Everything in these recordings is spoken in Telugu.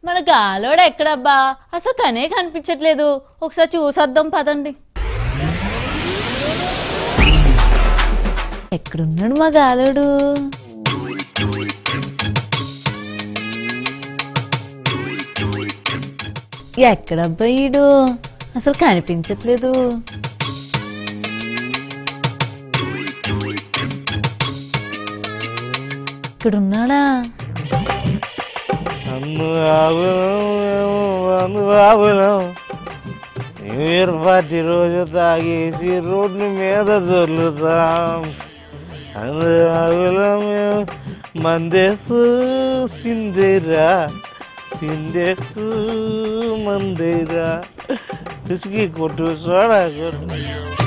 మన గాలోడు ఎక్కడబ్బా అసలు తనే కనిపించట్లేదు ఒకసారి చూసొద్దాం పదండి ఎక్కడున్నాడు మా గాలోడు ఎక్కడబ్బా ఈడు అసలు కనిపించట్లేదు ఇక్కడున్నాడా అన్ను ఆగులం అన్ను ఆగులం న్యూ ఇయర్ పార్టీ రోజు తాగేసి రోడ్డు మీద దొర్లుతాం అన్ను ఆగులం మందేస్తూ సిందేరా సిందేస్తూ మందేరా పిసికి కొట్టు సోడా కొట్టు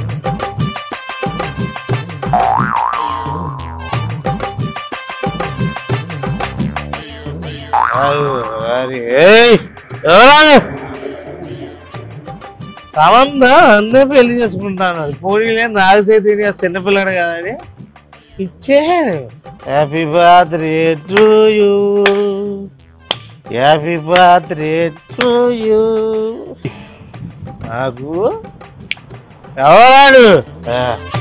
ఆగు, అది, ఏయ్, ఎవరా? సంబంధ అన్నీ పెళ్లి చేసుకుంటాను పోనీలే నాకు చేతి చిన్నపిల్లడు కదా అని ఇచ్చేయాడు happy birthday to you happy birthday to you నాకు ఎవరాడు ఆ.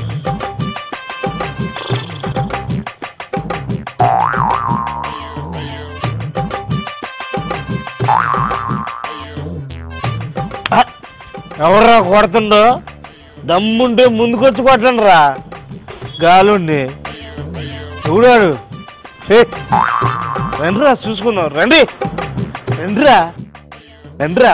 ఎవర్రా కొడుతుండో దమ్ముంటే ముందుకొచ్చి కొట్టండి రా గాలుండి చూడాడు రండిరా చూసుకుందాం రండి రండిరా రండిరా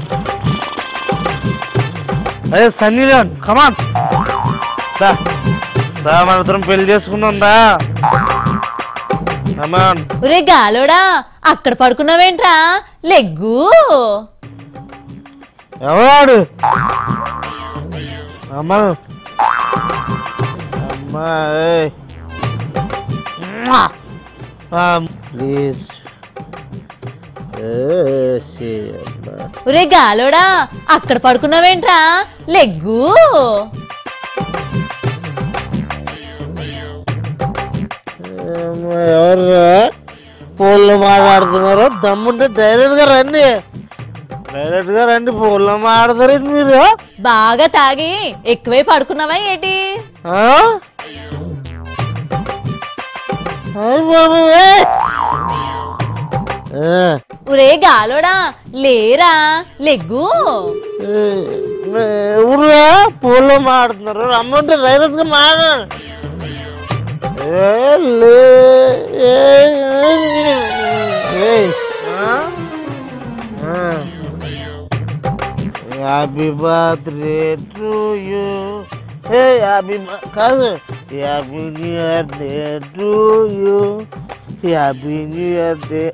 అదే సన్నీ లేవన్ కమాన్ దా దా మన ఇద్దరం పెళ్లి చేసుకుందాం దా కమాన్ ఒరే గాలోడా అక్కడ పడుకున్నావేంట్రా లెగ్గు ఎవరాడు అమ్మా అమ్మా ఏయ్. మ్మా. ఆ, ప్లీజ్ ఏసి అమ్మా. ఒరే గాలోడా అక్కడ పడుకున్నావేంట్రా లెగ్గు ఏమ్మా, ఎవర్రా ఫోన్లో మాట్లాడుతున్నారో దమ్ముంటే డైరెక్ట్ గా రండి డైరెక్ట్ గా రండి ఫోన్లో మాట్లాడతారు మీరు బాగా తాగి ఎక్కువై పడుకున్నావా ఏంటి ఆ? అయ్ బాబోయ్. ఆ, ఒరే గాలోడా లేరా లెగ్గు ఏ, ఎవరురా పూల్లో మాడుతున్నారు రమ్మంటే డైరెక్ట్ గా మాట్లాడు ఏ, లే, ఏ, ఏ, ఆ? ఆ. Happy birthday to you hey happy కాదు happy new year day to you happy new year day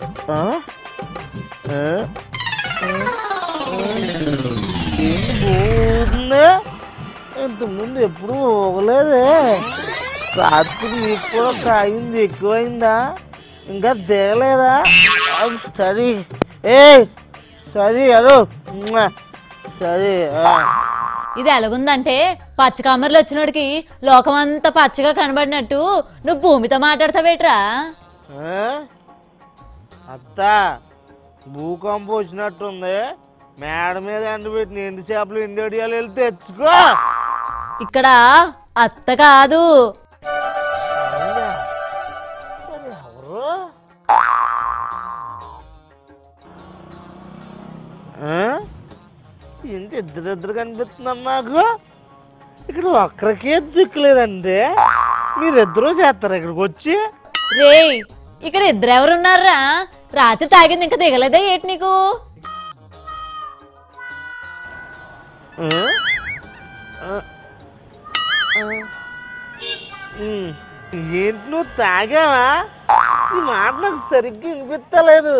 ఇంతకుముందు ఎప్పుడు పోగలేదే రాత్రి నీకు కూడా కాయింది ఎక్కువైందా ఇంకా దిగలేదా స్టడీ ఏ సరే హలో సరే ఆ. ఇది ఎలాగుందంటే పచ్చ కామర్లు వచ్చినోడికి లోకమంతా పచ్చగా కనబడినట్టు నువ్వు భూమితో మాట్లాడతావేట్రా ఆ? అత్త భూకంపం వచ్చినట్టుంది మేడ మీద ఎండబెట్టిన ఎండు చేపలు ఎండు అడియాలు వెళ్ళి తెచ్చుకో ఇక్కడ అత్త కాదు అవునా? మరి ఎవరు ఆ? ఏంటి ఇద్దరిద్దరు కనిపిస్తున్నారు నాకు ఇక్కడ ఒక్కరికే దిక్కులేదండి మీరిద్దరూ చేస్తారు ఇక్కడికి వచ్చి రేయ్ ఇక్కడ ఇద్దరు ఎవరున్నారా రాత్రి తాగింది ఇంకా దిగలేదా ఏటి నీకు ఆ? ఆ? ఆ? ఉమ్, ఏంటి నువ్వు తాగావా ఈ మాట నాకు సరిగ్గా వినిపించలేదు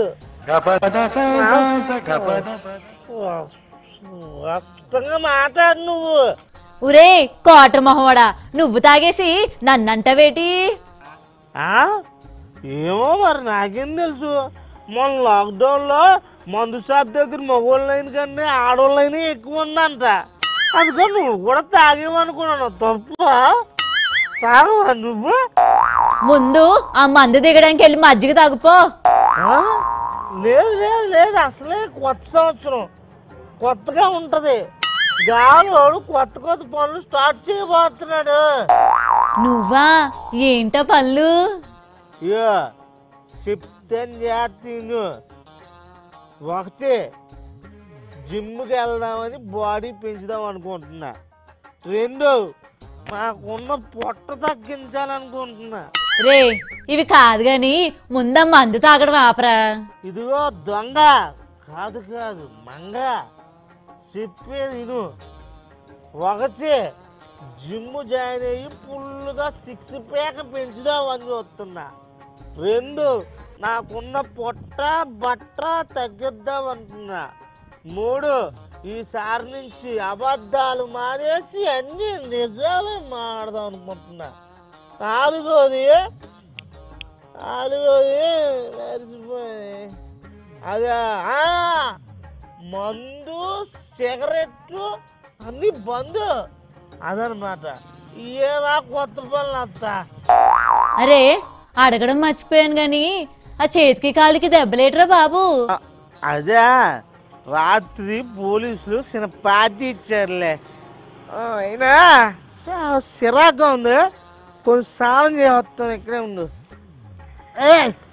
స్పష్టంగా మాట్లాడు నువ్వు ఒరే కోటర్ మొహమడా నువ్వు తాగేసి నన్నంటవేటి ఆ? ఏమో మరి నాకేం తెలుసు మొన్న లాక్డౌన్లో మందు షాప్ దగ్గర మగవాళ్ళైన కన్నా ఆడవాళ్ళైన ఎక్కువ ఉందంట అందుకని నువ్వు కూడా తాగేమనుకున్నాను తప్ప తాగవా నువ్వు ముందు ఆ మందు దిగడానికి వెళ్ళి మజ్జిగ తాగుపో ఆ? లేదు లేదు లేదు అసలే కొత్త సంవత్సరం కొత్తగా ఉంటది గాలోడు కొత్త కొత్త పనులు స్టార్ట్ చేయబోతున్నాడు నువ్వా ఏంటో పళ్ళు ఇయో చెప్తాను చేస్తాను ఒకటి జిమ్కి వెళ్దామని బాడీ పెంచుదాం అనుకుంటున్నా రెండు నాకున్న పొట్ట తగ్గించాలనుకుంటున్నా రే ఇవి కాదు గాని ముందా మందు తాగడం ఆపరా ఇదిగో దొంగ కాదు కాదు మంగ చెప్పేది విను ఒకటి జిమ్ జాయిన్ అయ్యి ఫుల్గా సిక్స్ ప్యాక్ పెంచుదామని చూస్తున్నా రెండు నాకున్న పొట్ట బట్ట తగ్గిద్దాం అనుకున్నా మూడు ఈసారి నుంచి అబద్ధాలు మానేసి అన్ని నిజాలే మాడదాం అనుకుంటున్నా నాలుగోది నాలుగోది మర్చిపోయి అదే ఆ, మందు సిగరెట్లు అన్ని బంద్ అదనమాట ఏదా కొత్త పనులు అంతా అరే అడగడం మర్చిపోయాను గాని ఆ చేతికి కాలికి దెబ్బలేట్రా బాబు అదే రాత్రి పోలీసులు చిన్న పార్టీ ఇచ్చారులే ఆ, అయినా చాలా సిరాగ్గా ఉంది కొంచెం స్నానం చేస్తాను ఇక్కడే ఉండు ఏ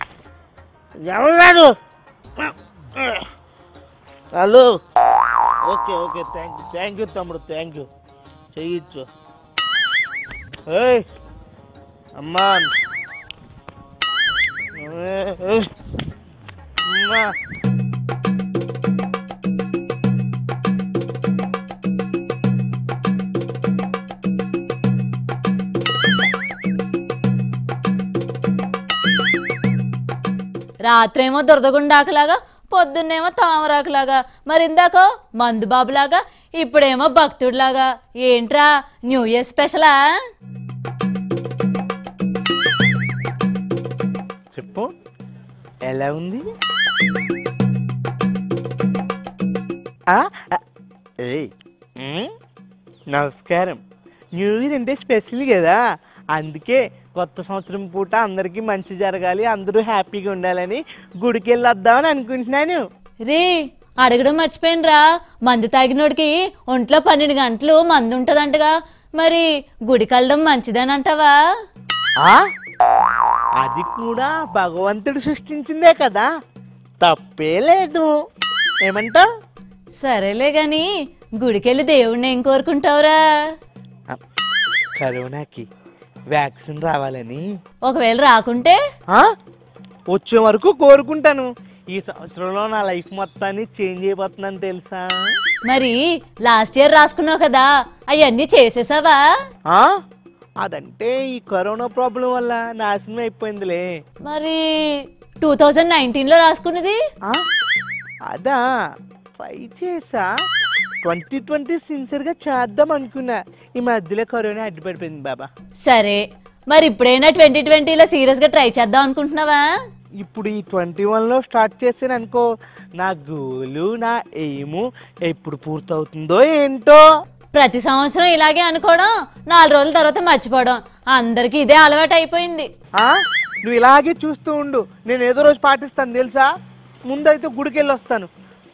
ఎవరు hello okay okay thank you thank you తమ్ముడు థ్యాంక్ యూ చెయ్యొచ్చు ఏయ్ అమ్మా ఏ, ఏ. అమ్మా రాత్రేమో దురదగుండాకులాగా పొద్దున్నేమో తామరాకులాగా మరి ఇందాకో మందు బాబులాగా ఇప్పుడేమో భక్తుడిలాగా ఏంట్రా న్యూ ఇయర్ స్పెషలా చెప్పు ఎలా ఉంది ఆ, ఆ, ఏయ్ ఉమ్, నమస్కారం న్యూ ఇయర్ అంటే స్పెషల్ కదా అందుకే కొత్త సంవత్సరం పూట అందరికీ మంచి జరగాలి అందరూ హ్యాపీగా ఉండాలని గుడికి వెళ్ళి వద్దామని అనుకుంటున్నాను రే అడగడం మర్చిపోయినరా మందు తాగినోడికి ఒంట్లో పన్నెండు గంటలు మందు ఉంటదంటగా మరి గుడికి వెళ్ళడం మంచిదనంటావా ఆ అది కూడా భగవంతుడు సృష్టించిందే కదా తప్పే లేదు ఏమంటావు సరేలే గాని గుడికెళ్ళి దేవుణ్ణి ఏం కోరుకుంటావురా కరోనాకి వ్యాక్సిన్ రావాలని ఒకవేళ రాకుంటే ఆ? వచ్చే వరకు కోరుకుంటాను ఈ సంవత్సరంలో నా లైఫ్ మొత్తాన్ని చేంజ్ అయిపోతుందని తెలుసా మరి లాస్ట్ ఇయర్ రాసుకున్నావు కదా అవన్నీ చేసేసావా ఆ? అదంటే ఈ కరోనా ప్రాబ్లం వల్ల నాశనం అయిపోయిందిలే మరి టూ థౌజండ్ నైన్టీన్లో రాసుకున్నది ఆ? అదా ట్రై చేసా ట్వంటీ ట్వంటీ సిన్సియర్గా చేద్దాం అనుకున్నా ఈ మధ్యలో కరోనా అడ్డుపడిపోయింది బాబా సరే మరి ఇప్పుడైనా ట్వంటీ ట్వంటీలో సీరియస్గా ట్రై చేద్దాం అనుకుంటున్నావా ఇప్పుడు ఈ ట్వంటీ వన్లో స్టార్ట్ చేసాను అనుకో నా గోలు నా ఎయిము ఎప్పుడు పూర్తవుతుందో ఏంటో ప్రతి సంవత్సరం ఇలాగే అనుకోవడం నాలుగు రోజుల తర్వాత మర్చిపోవడం అందరికీ ఇదే అలవాటు అయిపోయింది ఆ? నువ్వు ఇలాగే చూస్తూ ఉండు నేను ఏదో రోజు పాటిస్తాను తెలుసా ముందైతే గుడికి వెళ్ళి వస్తాను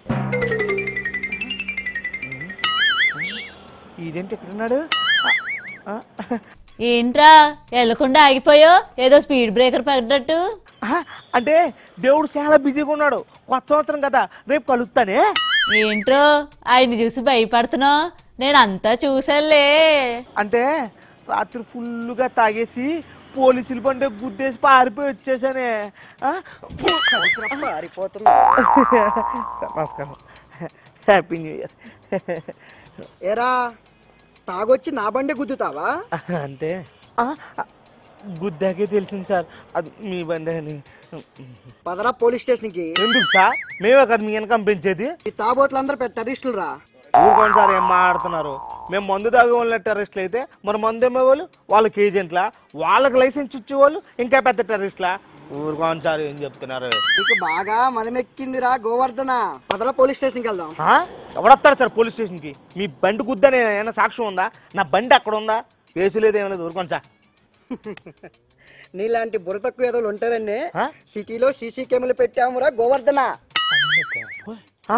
ఇదేంటి ఎక్కడున్నాడు ఆ, ఆ, ఏంట్రా వెళ్ళకుండా ఆగిపోయో ఏదో స్పీడ్ బ్రేకర్ పడ్డట్టు ఆ, అంటే దేవుడు చాలా బిజీగా ఉన్నాడు కొత్త సంవత్సరం కదా రేపు కలుస్తానే ఏంట్రో ఆయన్ని చూసి భయపడుతున్నావు నేను అంతా చూసానులే అంటే రాత్రి ఫుల్గా తాగేసి పోలీసులు బండి గుద్దేసి పారిపోయి వచ్చేసానే ఆ? పారిపోతున్నా నమస్కారం హ్యాపీ న్యూ ఇయర్ ఏరా తాగొచ్చి నా బండి గుద్దుతావా అంటే ఆ, ఆ, గుద్దాకే తెలిసింది సార్ అది మీ బండి అని పదరా పోలీస్ స్టేషన్కి ఎందుకు సార్ మేమే కదా మీ వెనక పెంచేది ఈ తాబోతులందరూ పెద్ద టెర్రరిస్టులు రా ఊరుకోండి సార్ ఏం మాట్లాడుతున్నారు మేము మందు తాగే వాళ్ళ టెర్రరిస్టులు అయితే మరి మందు అమ్మేవాళ్ళు వాళ్ళకి ఏజెంట్లా వాళ్ళకి లైసెన్స్ ఇచ్చేవాళ్ళు ఇంకా పెద్ద టెర్రరిస్టులా ఊరుకోండి సార్ ఏం చెప్తున్నారు నీకు బాగా మనమెక్కిందిరా గోవర్ధన పదరా పోలీస్ స్టేషన్కి వెళ్దాం ఆ? ఎవడొస్తారు సార్ పోలీస్ స్టేషన్కి మీ బండి గుద్దని ఏమైనా సాక్ష్యం ఉందా నా బండి అక్కడ ఉందా కేసు లేదు ఏమైనా ఊరుకోండి సార్ నీలాంటి బుర్ర తక్కువ ఏదో ఉంటారని ఆ? సిటీలో సీసీ కెమెరాలు పెట్టామురా గోవర్ధన ఆ?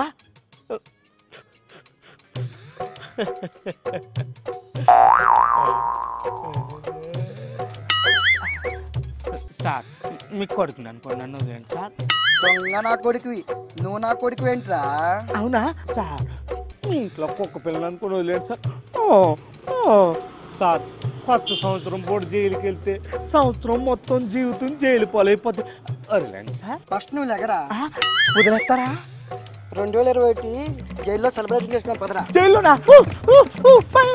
సార్ మీకు కొడుకుని అనుకోండి నన్ను వదిలేండి సార్ దొంగ నా కొడుకువి నువ్వు నా కొడుకు ఏంట్రా అవునా సార్ మీ ఇంట్లో కుక్క పిల్లలు అనుకుని వదిలేండి సార్ ఓ, ఓ. సార్ కొత్త సంవత్సరం పూట జైలుకి వెళ్తే సంవత్సరం మొత్తం జీవితం జైలు పాలైపోతే వదిలేండి సార్ ఫస్ట్ నువ్వు లెగరా ఆ, వదిలేస్తారా రెండు వేల ఇరవై ఒకటి జైల్లో సెలబ్రేషన్ చేసుకున్నాం పదరా జైల్లోనా ఊ, ఊ, ఊ, పై,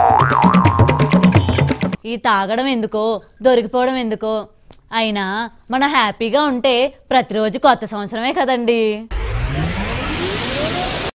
ఈ తాగడం ఎందుకో దొరికిపోవడం ఎందుకో అయినా మనం హ్యాపీగా ఉంటే ప్రతిరోజు కొత్త సంవత్సరమే కదండి